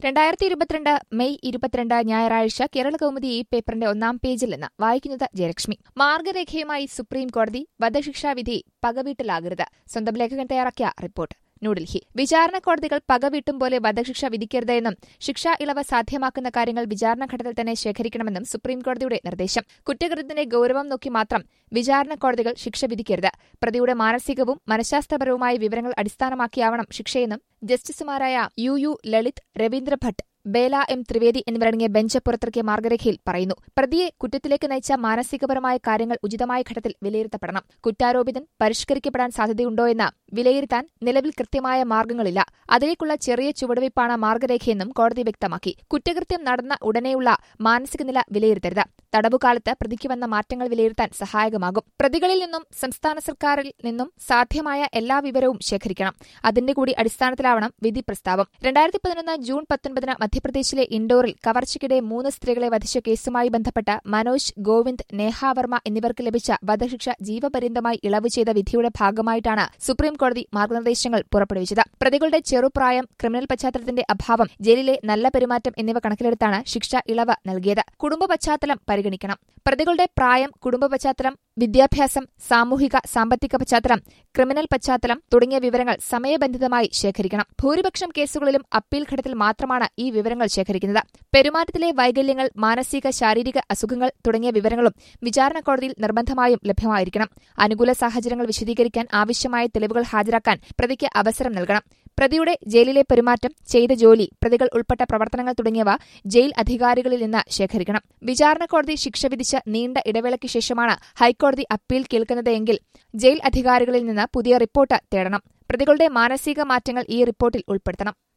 രണ്ടായിരത്തി ഇരുപത്തിരണ്ട് മെയ് ഇരുപത്തിരണ്ട് ഞായറാഴ്ച കേരള കൗമുദി ഈ പേപ്പറിന്റെ ഒന്നാം പേജിൽ നിന്ന് വായിക്കുന്നത് ജയലക്ഷ്മി മാർഗരേഖയുമായി സുപ്രീം കോടതി വധശിക്ഷാവിധി പകവീട്ടിലാകരുത് സ്വന്തം ലേഖകൻ തയ്യാറാക്കിയ റിപ്പോർട്ട് ന്യൂഡൽഹി വിചാരണ കോടതികൾ പകവീട്ടും പോലെ വധശിക്ഷ വിധിക്കരുത് എന്നും ശിക്ഷാ ഇളവ് സാധ്യമാക്കുന്ന കാര്യങ്ങൾ വിചാരണഘട്ടത്തിൽ തന്നെ ശേഖരിക്കണമെന്നും സുപ്രീംകോടതിയുടെ നിർദ്ദേശം കുറ്റകൃത്യത്തിന്റെ ഗൌരവം നോക്കി മാത്രം വിചാരണ കോടതികൾ ശിക്ഷ വിധിക്കരുത് പ്രതിയുടെ മാനസികവും മനഃശാസ്ത്രപരവുമായ വിവരങ്ങൾ അടിസ്ഥാനമാക്കിയാവണം ശിക്ഷയെന്നും ജസ്റ്റിസുമാരായ U U Lalit Ravindra Bhat Bela M Trivedi എന്നിവരടങ്ങിയ ബെഞ്ച് പുറത്തിറക്കിയ മാർഗരേഖയിൽ പറയുന്നു പ്രതിയെ കുറ്റത്തിലേക്ക് നയിച്ച മാനസികപരമായ കാര്യങ്ങൾ ഉചിതമായ ഘട്ടത്തിൽ വിലയിരുത്തപ്പെടണം കുറ്റാരോപിതൻ പരിഷ്കരിക്കപ്പെടാൻ സാധ്യതയുണ്ടോയെന്ന് വിലയിരുത്താൻ നിലവിൽ കൃത്യമായ മാർഗങ്ങളില്ല അതിലേക്കുള്ള ചെറിയ ചുവടുവയ്പ്പാണ് മാർഗരേഖയെന്നും കോടതി വ്യക്തമാക്കി കുറ്റകൃത്യം നടന്ന ഉടനെയുള്ള മാനസിക നില വിലയിരുത്തരുത് തടവുകാലത്ത് പ്രതിക്ക് വന്ന മാറ്റങ്ങൾ വിലയിരുത്താൻ സഹായകമാകും പ്രതികളിൽ നിന്നും സംസ്ഥാന സർക്കാരിൽ നിന്നും സാധ്യമായ എല്ലാ വിവരവും ശേഖരിക്കണം അതിന്റെ കൂടി അടിസ്ഥാനത്തിലാവണം വിധി പ്രസ്താവം രണ്ടായിരത്തി പതിനൊന്ന് ജൂൺ പത്തൊൻപതിന് മധ്യപ്രദേശിലെ ഇൻഡോറിൽ കവർച്ചയ്ക്കിടെ മൂന്ന് സ്ത്രീകളെ വധിച്ച കേസുമായി ബന്ധപ്പെട്ട് മനോജ് ഗോവിന്ദ് നേഹാവർമ്മ എന്നിവർക്ക് ലഭിച്ച വധശിക്ഷ ജീവപര്യന്തമായി ഇളവ് ചെയ്ത വിധിയുടെ ഭാഗമായിട്ടാണ് സുപ്രീം കോടതി മാർഗനിർദ്ദേശങ്ങൾ പുറപ്പെടുവിച്ചത് പ്രതികളുടെ ചെറുപ്രായം ക്രിമിനൽ പശ്ചാത്തലത്തിന്റെ അഭാവം ജയിലിലെ നല്ല പെരുമാറ്റം എന്നിവ കണക്കിലെടുത്താണ് ശിക്ഷ ഇളവ് നൽകിയത് കുടുംബ പശ്ചാത്തലം പരിഗണിക്കണം പ്രതികളുടെ പ്രായം കുടുംബ പശ്ചാത്തലം വിദ്യാഭ്യാസം സാമൂഹിക സാമ്പത്തിക പശ്ചാത്തലം ക്രിമിനൽ പശ്ചാത്തലം തുടങ്ങിയ വിവരങ്ങൾ സമയബന്ധിതമായി ശേഖരിക്കണം ഭൂരിപക്ഷം കേസുകളിലും അപ്പീൽ ഘട്ടത്തിൽ മാത്രമാണ് ഈ വിവരങ്ങൾ ശേഖരിക്കുന്നത് പെരുമാറ്റത്തിലെ വൈകല്യങ്ങൾ മാനസിക ശാരീരിക അസുഖങ്ങൾ തുടങ്ങിയ വിവരങ്ങളും വിചാരണ കോടതിയിൽ നിർബന്ധമായും ലഭ്യമായിരിക്കണം അനുകൂല സാഹചര്യങ്ങൾ വിശദീകരിക്കാൻ ആവശ്യമായ തെളിവുകൾ ഹാജരാക്കാൻ പ്രതിക്ക് അവസരം നൽകണം പ്രതിയുടെ ജയിലിലെ പെരുമാറ്റം ചെയ്ത ജോലി പ്രതികൾ ഉൾപ്പെട്ട പ്രവർത്തനങ്ങൾ തുടങ്ങിയവ ജയിൽ അധികാരികളിൽ നിന്ന് ശേഖരിക്കണം വിചാരണ കോടതി ശിക്ഷ വിധിച്ച് നീണ്ട ഇടവേളയ്ക്ക് ശേഷമാണ് ഹൈക്കോടതി അപ്പീൽ കേൾക്കുന്നതെങ്കിൽ ജയിൽ അധികാരികളിൽ നിന്ന് പുതിയ റിപ്പോർട്ട് തേടണം പ്രതികളുടെ മാനസിക മാറ്റങ്ങൾ ഈ റിപ്പോർട്ടിൽ ഉൾപ്പെടുത്തണം